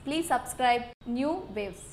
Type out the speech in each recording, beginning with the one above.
Please subscribe New Waves.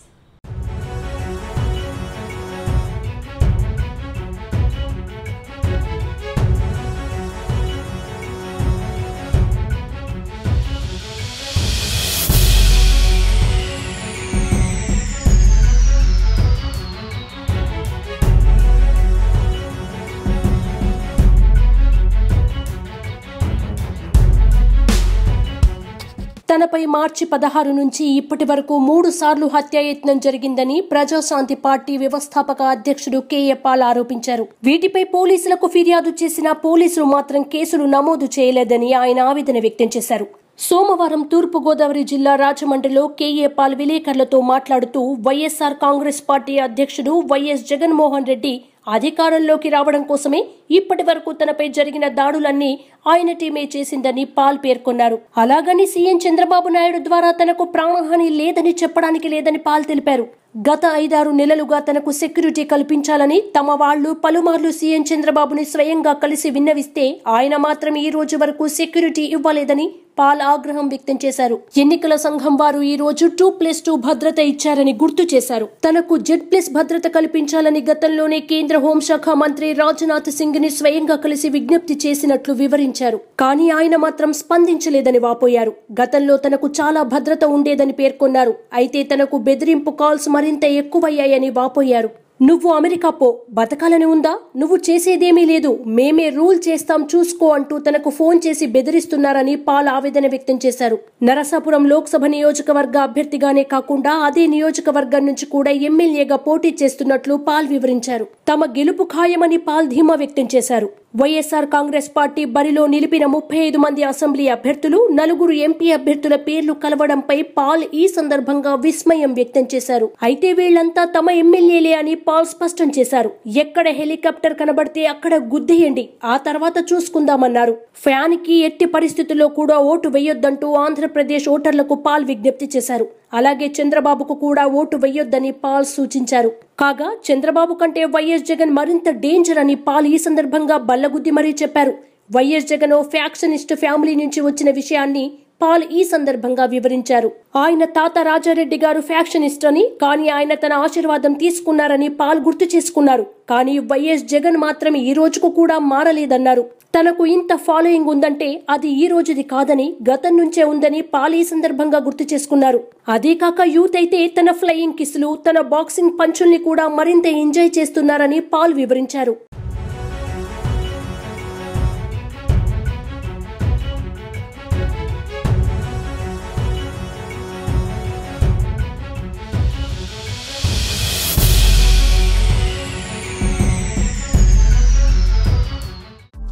తనపై మార్చి పదహారు నుంచి ఇప్పటి వరకు మూడు సార్లు హత్యాయత్నం జరిగిందని ప్రజాశాంతి పార్టీ వ్యవస్థాపక అధ్యక్షుడు కేఏ పాల్ ఆరోపించారు వీటిపై పోలీసులకు ఫిర్యాదు చేసిన పోలీసులు మాత్రం కేసులు నమోదు చేయలేదని ఆయన ఆవేదన వ్యక్తం చేశారు సోమవారం తూర్పుగోదావరి జిల్లా రాజమండ్రిలో కేఏ పాల్ విలేకరులతో మాట్లాడుతూ వైఎస్ఆర్ కాంగ్రెస్ పార్టీ అధ్యక్షుడు వైఎస్ జగన్మోహన్ రెడ్డి అధికారంలోకి రావడం కోసమే ఇప్పటి వరకు తనపై జరిగిన దాడులన్నీ ఆయన టీమే చేసిందని పాల్ పేర్కొన్నారు అలాగని సీఎం చంద్రబాబు నాయుడు ద్వారా తనకు ప్రాణహాని లేదని చెప్పడానికి లేదని పాల్ తెలిపారు గత ఐదారు నెలలుగా తనకు సెక్యూరిటీ కల్పించాలని తమ వాళ్లు పలుమార్లు సీఎం చంద్రబాబుని స్వయంగా కలిసి విన్నవిస్తే ఆయన మాత్రం ఈ రోజు వరకు సెక్యూరిటీ ఇవ్వలేదని పాల్ ఆగ్రహం వ్యక్తం చేశారు ఎన్నికల సంఘం వారు ఈ రోజు టూ ప్లస్ టూ భద్రత ఇచ్చారని గుర్తు చేశారు తనకు జెడ్ ప్లస్ భద్రత కల్పించాలని గతంలోనే కేంద్ర హోంశాఖ మంత్రి రాజ్నాథ్ సింగ్ ని స్వయంగా కలిసి విజ్ఞప్తి చేసినట్లు వివరించారు కానీ ఆయన మాత్రం స్పందించలేదని వాపోయారు గతంలో తనకు చాలా భద్రత ఉండేదని పేర్కొన్నారు అయితే తనకు బెదిరింపు కాల్స్ మరింత ఎక్కువయ్యాయని వాపోయారు నువ్వు అమెరికా పో బతకాలని ఉందా నువ్వు చేసేదేమీ లేదు మేమే రూల్ చేస్తాం చూసుకో అంటూ తనకు ఫోన్ చేసి బెదిరిస్తున్నారని పాల్ ఆవేదన వ్యక్తం చేశారు నరసాపురం లోక్సభ నియోజకవర్గ అభ్యర్థిగానే కాకుండా అదే నియోజకవర్గం నుంచి కూడా ఎమ్మెల్యేగా పోటీ చేస్తున్నట్లు పాల్ వివరించారు తమ గెలుపు ఖాయమని పాల్ ధీమా వ్యక్తం చేశారు వైఎస్ఆర్ కాంగ్రెస్ పార్టీ బరిలో నిలిపిన ముప్పై ఐదు మంది అసెంబ్లీ అభ్యర్థులు నలుగురు ఎంపీ అభ్యర్థుల పేర్లు కలవడంపై పాల్ ఈ సందర్భంగా విస్మయం వ్యక్తం చేశారు అయితే వీళ్లంతా తమ ఎమ్మెల్యేలే అని పాల్ స్పష్టం చేశారు ఎక్కడ హెలికాప్టర్ కనబడితే అక్కడ గుద్దేయండి ఆ తర్వాత చూసుకుందామన్నారు ఫ్యాన్ కి ఎట్టి పరిస్థితుల్లో కూడా ఓటు వేయొద్దంటూ ఆంధ్రప్రదేశ్ ఓటర్లకు పాల్ విజ్ఞప్తి చేశారు అలాగే చంద్రబాబుకు కూడా ఓటు వేయొద్దని పాల్ సూచించారు కాగా చంద్రబాబు కంటే వైఎస్ జగన్ మరింత డేంజర్ అని పాల్ ఈ సందర్భంగా బల్లగుద్ది మరీ చెప్పారు వైఎస్ జగన్ ఓ ఫ్యాక్షనిస్ట్ ఫ్యామిలీ నుంచి వచ్చిన విషయాన్ని పాల్ ఈ సందర్భంగా వివరించారు ఆయన తాత రాజారెడ్డి గారు ఫ్యాక్షనిస్ట్ అని కానీ ఆయన తన ఆశీర్వాదం తీసుకున్నారని పాల్ గుర్తు చేసుకున్నారు కానీ వైఎస్ జగన్ మాత్రం ఈ రోజుకు కూడా మారలేదన్నారు తనకు ఇంత ఫాలోయింగ్ ఉందంటే అది ఈ రోజుది కాదని గతం నుంచే ఉందని పాల్ ఈ సందర్భంగా గుర్తు చేసుకున్నారు అదే కాక యూత్ అయితే తన ఫ్లయింగ్ కిస్లు తన బాక్సింగ్ పంచుల్ని కూడా మరింత ఎంజాయ్ చేస్తున్నారని పాల్ వివరించారు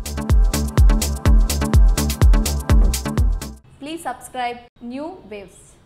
Please subscribe New Waves.